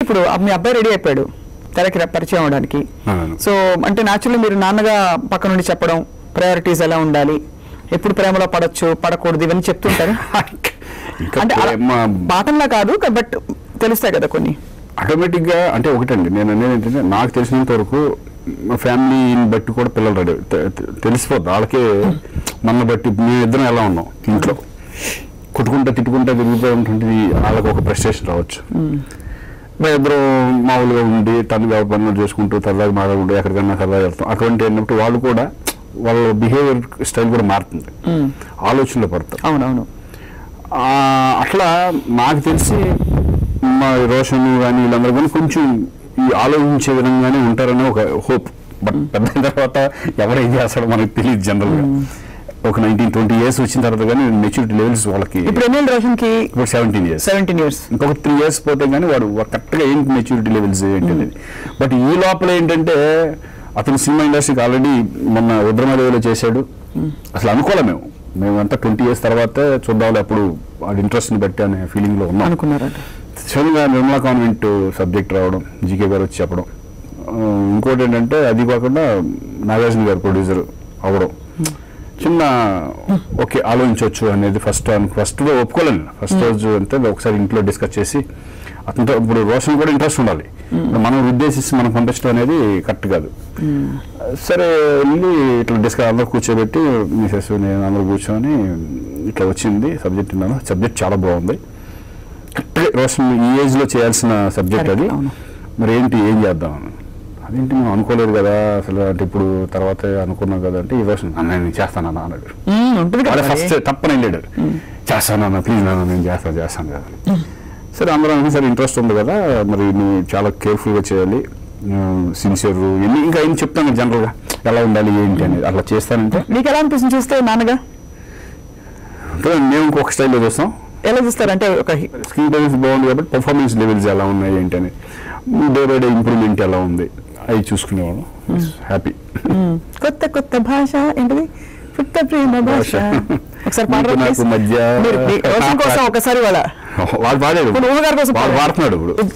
ఇప్పుడు మీ అబ్బాయి రెడీ అయిపోయాడు తెరకి ర- పరిచయం అవడానికి అవును. సో అంటే న్యాచురల్లీ మీరు నాన్నగా పక్క నుండి చెప్పడం ప్రయారిటీస్ ఎలా ఉండాలి ఎప్పుడు ప్రేమలో పడొచ్చు పడకూడదు ఇవన్నీ చెప్తుంటారు ఇంకా అంటే అలా ప్రేమ పాఠంలా కాదు బట్ తెలుస్తాయి కదా కొన్ని ఆటోమేటిక్ గా అంటే ఒకటండి నేను అనేది ఏంటంటే నాకు తెలిసినంత వరకు మా ఫ్యామిలీని బట్టి కూడా పిల్లలు రెడీ తె- తె- తెలిసిపోద్ది వాళ్ళకే మన బట్టి మేము ఇద్దరం ఎలా ఉన్నాం ఇంట్లో కొట్టుకుంటా తిట్టుకుంటా తిరుగుతూ ఉంటుంది వాళ్ళకి ఒక ప్రెస్టేషన్ రావచ్చు మేము ఇద్దరం మామూలుగా ఉండి తను ఎవరి పనులు చేసుకుంటూ సరదాగా మాట్లాడుకుంటూ ఎక్కడికన్నా సరదాగా వెళ్తాం అటువంటి అయినప్పుడు వాళ్ళు కూడా వాళ్ళ బిహేవియర్ స్టైల్ కూడా మారుతుంది ఆలోచనలో పడతారు అవునవును ఆ, అట్లా నాకు తెలిసి మా రోషన్ కానీ వీళ్ళందరూ కానీ కొంచెం ఈ ఆలోచించే విధంగానే ఉంటారని ఒక హోప్ బట్ పెద్ద అయిన తర్వాత ఎవరు ఏం చేస్తాడో మనకు తెలియదు జనరల్గా ఒక నైన్టీన్ ట్వంటీ ఇయర్స్ వచ్చిన తర్వాత కానీ మెచ్యూరిటీ లెవెల్స్ వాళ్ళకి ఇప్పుడు ఎన్ని రోషన్ కి ఇప్పుడు సెవెంటీన్ ఇయర్స్ సెవెంటీన్ ఇయర్స్ ఇంకొక త్రీ ఇయర్స్ పోతే కానీ వాడు కరెక్ట్గా ఏంటి మెచ్యూరిటీ లెవెల్స్ ఏంటి అనేది బట్ ఈ లోపల ఏంటంటే అతను సినిమా ఇండస్ట్రీకి ఆల్రెడీ మొన్న రుద్రమదేవిలో చేశాడు అసలు అనుకోలే మేము మేమంతా ట్వంటీ ఇయర్స్ తర్వాత చూద్దాం అప్పుడు వాడి ఇంట్రెస్ట్ని బట్టి అనే ఫీలింగ్లో ఉన్నాం అనుకున్నారట సడన్గా నిర్మలా కాన్వెంట్ సబ్జెక్ట్ రావడం జీకే గారు వచ్చి చెప్పడం ఆ, ఇంకోటి ఏంటంటే అది కాకుండా నాగార్జున గారు ప్రొడ్యూసర్ అవ్వడం చిన్న ఓకే ఆలోచించవచ్చు అనేది ఫస్ట్ ఫస్ట్ ఒప్పుకోలేను ఫస్ట్ రోజు అంటే ఒకసారి ఇంట్లో డిస్కస్ చేసి అతనితో ఇప్పుడు రోషన్ కూడా ఇంట్రెస్ట్ ఉండాలి ఇప్పుడు మనం ఉద్దేశించి మనం పంపించడం అనేది కరెక్ట్ కాదు సరే వెళ్ళి ఇట్లా డిస్కస్ అందరూ కూర్చోబెట్టి మిసెస్ నేను అందరూ కూర్చొని ఇట్లా వచ్చింది సబ్జెక్ట్ విన్నాను సబ్జెక్ట్ చాలా బాగుంది కరెక్ట్గా రోషన్ ఈ ఏజ్ లో చేయాల్సిన సబ్జెక్ట్ అది Correct, అవును. మరి ఏంటి ఏం చేద్దాం అదేంటి మేము అనుకోలేదు కదా అసలు అంటే ఇప్పుడు తర్వాత అనుకున్నాం కదా అంటే ఈ రోషన్ "అన్న, నేను చేస్తాను అన్న అన్నాడు మ్మ్, ఉంటుంది వాడు కదా ఫస్ట్ తప్పని వెళ్ళాడు చేస్తాను అన్న ప్లీజ్ నాన్న నేను చేస్తాను చేస్తాను కదా సరే అందరూ అన్నా, సరే ఇంట్రెస్ట్ ఉంది కదా మరి నువ్వు చాలా కేర్ఫుల్గా చేయాలి సిన్సియర్ ఎన్ని ఇంకా ఏం చెప్తాను జనరల్గా ఎలా ఉండాలి ఏంటి అనేది అట్లా చేస్తానంటే మీకు ఎలా అనిపిస్తుంది చూస్తే నాన్నగా అంటే మేము ఇంకొక స్టైల్లో చూస్తాం ఎలా చూస్తారు అంటే ఒక స్క్రీన్ టైమ్స్ బాగుంది కాబట్టి పర్ఫార్మెన్స్ లెవెల్స్ ఎలా ఉన్నాయి ఏంటి అని డే బై డే ఇంప్రూవ్మెంట్ ఎలా ఉంది అవి చూసుకునేవాళ్ళం హ్యాపీ మ్మ్, కొత్త కొత్త భాష ఏంటిది కొత్త ప్రేమ భాష ఒకసారి నీకు పాడరా నాకు please? మధ్య మీరు మీ- రోషన్ కోసం ఒకసారి వాళ్ళ వాడు పాడాడు ఇప్పుడు ఊహ గారి కోసం వాడు పాడండి. పాడుతున్నాడు ఇప్పుడు